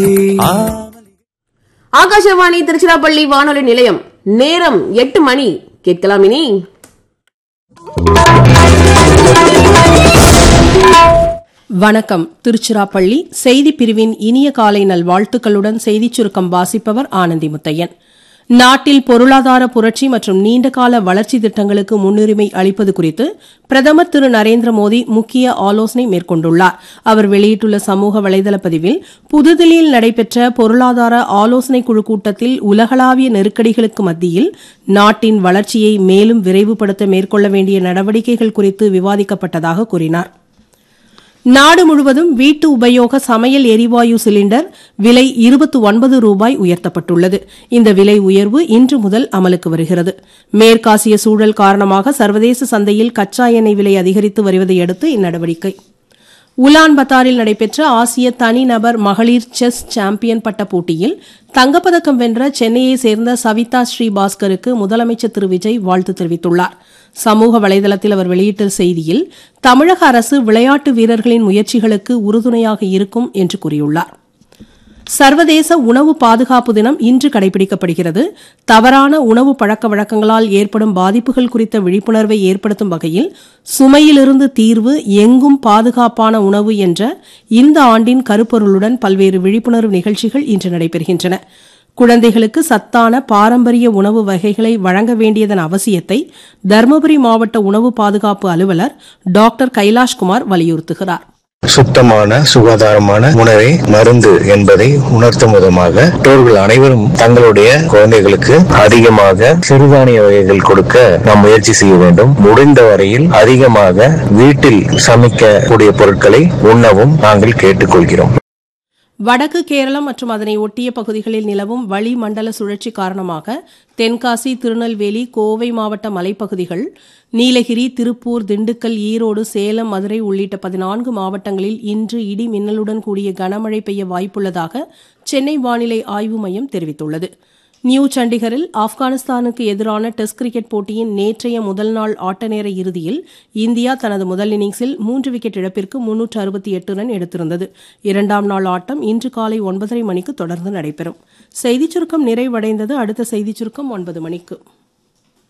ஆகாஷவாணி திருச்சிராப்பள்ளி வானொலி நிலையம் நேரம் எட்டு மணி கேட்கலாம் இனி வணக்கம் திருச்சிராப்பள்ளி செய்தி பிரிவின் இனிய காலை நல்வாழ்த்துக்களுடன் செய்திச் சுருக்கம் வாசிப்பவர் ஆனந்தி முத்தையன் நாட்டில் பொருளாதார புரட்சி மற்றும் நீண்டகால வளர்ச்சி திட்டங்களுக்கு முன்னுரிமை அளிப்பது குறித்து பிரதமர் திரு நரேந்திர மோடி முக்கிய ஆலோசனை மேற்கொண்டுள்ளார் அவர் வெளியிட்டுள்ள சமூக வலைதள பதிவில் புதுதில்லியில் நடைபெற்ற பொருளாதார ஆலோசனைக் குழு கூட்டத்தில் உலகளாவிய நெருக்கடிகளுக்கு மத்தியில் நாட்டின் வளர்ச்சியை மேலும் விரைவுபடுத்த மேற்கொள்ள வேண்டிய நடவடிக்கைகள் குறித்து விவாதிக்கப்பட்டதாக கூறினார் நாடு முழுவதும் வீட்டு உபயோக சமையல் எரிவாயு சிலிண்டர் விலை இருபத்தி ஒன்பது ரூபாய் உயர்த்தப்பட்டுள்ளது இந்த விலை உயர்வு இன்று முதல் அமலுக்கு வருகிறது மேற்காசிய சூழல் காரணமாக சர்வதேச சந்தையில் கச்சா எண்ணெய் விலை அதிகரித்து வருவதை அடுத்து இந்நடவடிக்கை உலான் பத்தாரில் நடைபெற்ற ஆசிய தனிநபர் மகளிர் செஸ் சாம்பியன் பட்ட போட்டியில் தங்கப்பதக்கம் வென்ற சென்னையை சேர்ந்த சவிதா ஸ்ரீபாஸ்கருக்கு முதலமைச்சர் திரு விஜய் வாழ்த்து தெரிவித்துள்ளார் சமூக வலைதளத்தில் அவர் வெளியிட்ட செய்தியில் தமிழக அரசு விளையாட்டு வீரர்களின் முயற்சிகளுக்கு உறுதுணையாக இருக்கும் என்று கூறியுள்ளார் சர்வதேச உணவு பாதுகாப்பு தினம் இன்று கடைபிடிக்கப்படுகிறது தவறான உணவு பழக்க வழக்கங்களால் ஏற்படும் பாதிப்புகள் குறித்த விழிப்புணர்வை ஏற்படுத்தும் வகையில் சுமையிலிருந்து தீர்வு எங்கும் பாதுகாப்பான உணவு என்ற இந்த ஆண்டின் கருப்பொருளுடன் பல்வேறு விழிப்புணர்வு நிகழ்ச்சிகள் இன்று நடைபெறுகின்றன குழந்தைகளுக்கு சத்தான பாரம்பரிய உணவு வகைகளை வழங்க வேண்டியதன் அவசியத்தை தருமபுரி மாவட்ட உணவு பாதுகாப்பு அலுவலர் டாக்டர் கைலாஷ்குமார் வலியுறுத்துகிறார் சுத்தமான சுகாதாரமான உணவே மருந்து என்பதை உணர்த்தும் விதமாக பெற்றோர்கள் அனைவரும் தங்களுடைய குழந்தைகளுக்கு அதிகமாக சிறுதானிய வகைகள் கொடுக்க நாம் முயற்சி செய்ய வேண்டும் முடிந்த வரையில் அதிகமாக வீட்டில் சமைக்கக்கூடிய பொருட்களை உண்ணவும் நாங்கள் கேட்டுக்கொள்கிறோம் வடக்கு கேரளம் மற்றும் அதனை ஒட்டிய பகுதிகளில் நிலவும் வளிமண்டல சுழற்சி காரணமாக தென்காசி திருநெல்வேலி கோவை மாவட்ட மலைப்பகுதிகள் நீலகிரி திருப்பூர் திண்டுக்கல் ஈரோடு சேலம் மதுரை உள்ளிட்ட பதினான்கு மாவட்டங்களில் இன்று இடி மின்னலுடன் கூடிய கனமழை பெய்ய வாய்ப்புள்ளதாக சென்னை வானிலை ஆய்வு மையம் தெரிவித்துள்ளது நியூ சண்டிகரில் ஆப்கானிஸ்தானுக்கு எதிரான டெஸ்ட் கிரிக்கெட் போட்டியின் நேற்றைய முதல் நாள் ஆட்ட நேர இறுதியில் இந்தியா தனது முதல் இன்னிங்ஸில் மூன்று விக்கெட் இழப்பிற்கு முன்னூற்று அறுபத்தி எட்டு ரன் எடுத்திருந்தது இரண்டாம் நாள் ஆட்டம் இன்று காலை ஒன்பதரை மணிக்கு தொடர்ந்து நடைபெறும் செய்திச் சுருக்கம் நிறைவடைந்தது அடுத்த செய்திச் சுருக்கம் ஒன்பது மணிக்கு